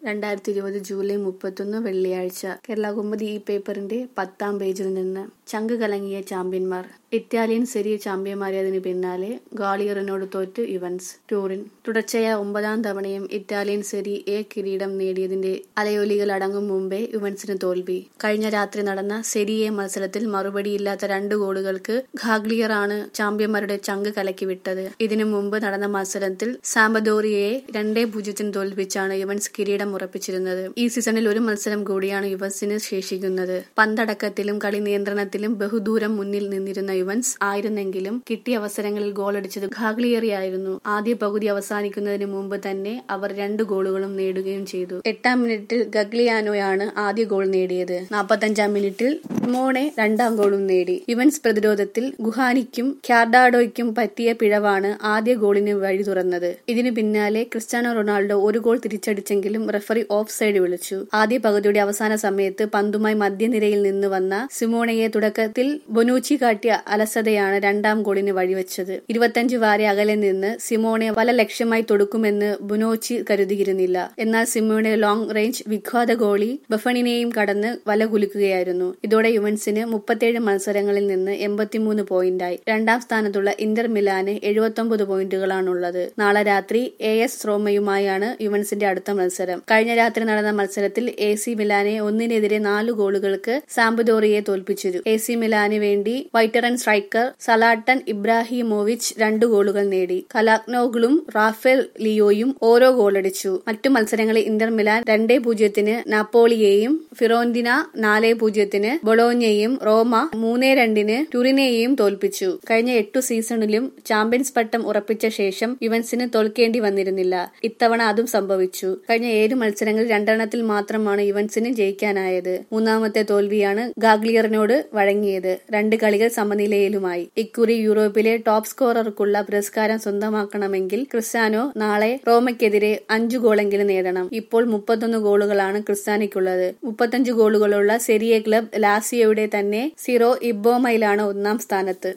രണ്ടായിരത്തി ഇരുപത് ജൂലൈ മുപ്പത്തൊന്ന് വെള്ളിയാഴ്ച കേരളകൗമുദി ഈ പേപ്പറിന്റെ പത്താം പേജിൽ നിന്ന് ചങ്ക് കലങ്ങിയ ചാമ്പ്യന്മാർ ഇറ്റാലിയൻ സെരിയ ചാമ്പ്യന്മാരായതിനു പിന്നാലെ ഗാളിയറിനോട് തോറ്റ് ഇവൻസ് ടൂറിൻ തുടർച്ചയായ ഒമ്പതാം തവണയും ഇറ്റാലിയൻ സെരി എ കിരീടം നേടിയതിന്റെ അലയൊലികൾ അടങ്ങും മുമ്പേ ഇവൻസിന് തോൽവി കഴിഞ്ഞ രാത്രി നടന്ന സെരി എ മത്സരത്തിൽ മറുപടിയില്ലാത്ത രണ്ട് ഗോളുകൾക്ക് ഘാഗ്ലിയറാണ് ചാമ്പ്യന്മാരുടെ ചങ്ക് കലക്കി വിട്ടത് ഇതിനു മുമ്പ് നടന്ന മത്സരത്തിൽ സാമ്പദോറിയയെ രണ്ടേ പൂജ്യത്തിന് തോൽപ്പിച്ചാണ് ഇവൻസ് കിരീടം ഉറപ്പിച്ചിരുന്നത് ഈ സീസണിൽ ഒരു മത്സരം കൂടിയാണ് ഇവൻസിന് ശേഷിക്കുന്നത് പന്തടക്കത്തിലും കളി നിയന്ത്രണത്തിലും ബഹുദൂരം മുന്നിൽ നിന്നിരുന്ന യുവൻസ് ആയിരുന്നെങ്കിലും കിട്ടിയ അവസരങ്ങളിൽ ഗോളടിച്ചത് ഘാഗ്ലിയറിയായിരുന്നു ആദ്യ പകുതി അവസാനിക്കുന്നതിന് മുമ്പ് തന്നെ അവർ രണ്ട് ഗോളുകളും നേടുകയും ചെയ്തു എട്ടാം മിനിറ്റിൽ ഗഗ്ലിയാനോയാണ് ആദ്യ ഗോൾ നേടിയത് നാൽപ്പത്തഞ്ചാം മിനിറ്റിൽ മോണെ രണ്ടാം ഗോളും നേടി യുവൻസ് പ്രതിരോധത്തിൽ ഗുഹാനിക്കും ക്യാർഡാഡോയ്ക്കും പറ്റിയ പിഴവാണ് ആദ്യ ഗോളിന് വഴി തുറന്നത് ഇതിനു പിന്നാലെ ക്രിസ്ത്യാനോ റൊണാൾഡോ ഒരു ഗോൾ തിരിച്ചടിച്ചെങ്കിലും റഫറി ഓഫ് സൈഡ് വിളിച്ചു ആദ്യ പകുതിയുടെ അവസാന സമയത്ത് പന്തുമായി മധ്യനിരയിൽ നിന്ന് വന്ന സിമോണയെ തുടക്കത്തിൽ ബൊനൂച്ചി കാട്ടിയ അലസതയാണ് രണ്ടാം ഗോളിന് വഴിവെച്ചത് ഇരുപത്തഞ്ച് വാരെ അകലെ നിന്ന് സിമോണെ വല ലക്ഷ്യമായി തൊടുക്കുമെന്ന് ബുനോച്ചി കരുതിയിരുന്നില്ല എന്നാൽ സിമോണെ ലോങ് റേഞ്ച് വിഖ്യാത ഗോളി ബഫണിനെയും കടന്ന് വല കുലുക്കുകയായിരുന്നു ഇതോടെ യുവൻസിന് മുപ്പത്തിയേഴ് മത്സരങ്ങളിൽ നിന്ന് എൺപത്തിമൂന്ന് പോയിന്റായി രണ്ടാം സ്ഥാനത്തുള്ള ഇന്റർ മിലാന് എഴുപത്തൊമ്പത് പോയിന്റുകളാണുള്ളത് നാളെ രാത്രി എ എസ് റോമയുമായാണ് യുവൻസിന്റെ അടുത്ത മത്സരം കഴിഞ്ഞ രാത്രി നടന്ന മത്സരത്തിൽ എ സി മിലാനെ ഒന്നിനെതിരെ നാല് ഗോളുകൾക്ക് സാമ്പദോറിയെ തോൽപ്പിച്ചിരുന്നു എ സി മിലാന് വേണ്ടി വൈറ്ററൻ സ്ട്രൈക്കർ സലാട്ടൻ ഇബ്രാഹിമോവിച്ച് രണ്ട് ഗോളുകൾ നേടി കലാക്നോഗിളും റാഫേൽ ലിയോയും ഓരോ ഗോളടിച്ചു മറ്റു മത്സരങ്ങളിൽ ഇന്റർ മിലാൻ രണ്ടേ പൂജ്യത്തിന് നാപ്പോളിയെയും ഫിറോന്തിന നാലേ പൂജ്യത്തിന് ബൊളോഞ്ഞയും റോമ മൂന്നേ രണ്ടിന് ടുറിനെയും തോൽപ്പിച്ചു കഴിഞ്ഞ എട്ടു സീസണിലും ചാമ്പ്യൻസ് പട്ടം ഉറപ്പിച്ച ശേഷം യുവൻസിന് തോൽക്കേണ്ടി വന്നിരുന്നില്ല ഇത്തവണ അതും സംഭവിച്ചു കഴിഞ്ഞ ഏഴ് മത്സരങ്ങളിൽ രണ്ടെണ്ണത്തിൽ മാത്രമാണ് യുവൻസിന് ജയിക്കാനായത് മൂന്നാമത്തെ തോൽവിയാണ് ഗാഗ്ലിയറിനോട് വഴങ്ങിയത് രണ്ട് കളികൾ സമനിലയിലുമായി ഇക്കുറി യൂറോപ്പിലെ ടോപ്പ് സ്കോറർക്കുള്ള പുരസ്കാരം സ്വന്തമാക്കണമെങ്കിൽ ക്രിസ്ത്യാനോ നാളെ റോമയ്ക്കെതിരെ അഞ്ചു ഗോളെങ്കിലും നേടണം ഇപ്പോൾ മുപ്പത്തൊന്ന് ഗോളുകളാണ് ക്രിസ്ത്യാനിക്കുള്ളത് മുപ്പത്തഞ്ച് ഗോളുകളുള്ള സെരിയെ ക്ലബ് ലാസിയോയുടെ തന്നെ സിറോ ഇബോമയിലാണ് ഒന്നാം സ്ഥാനത്ത്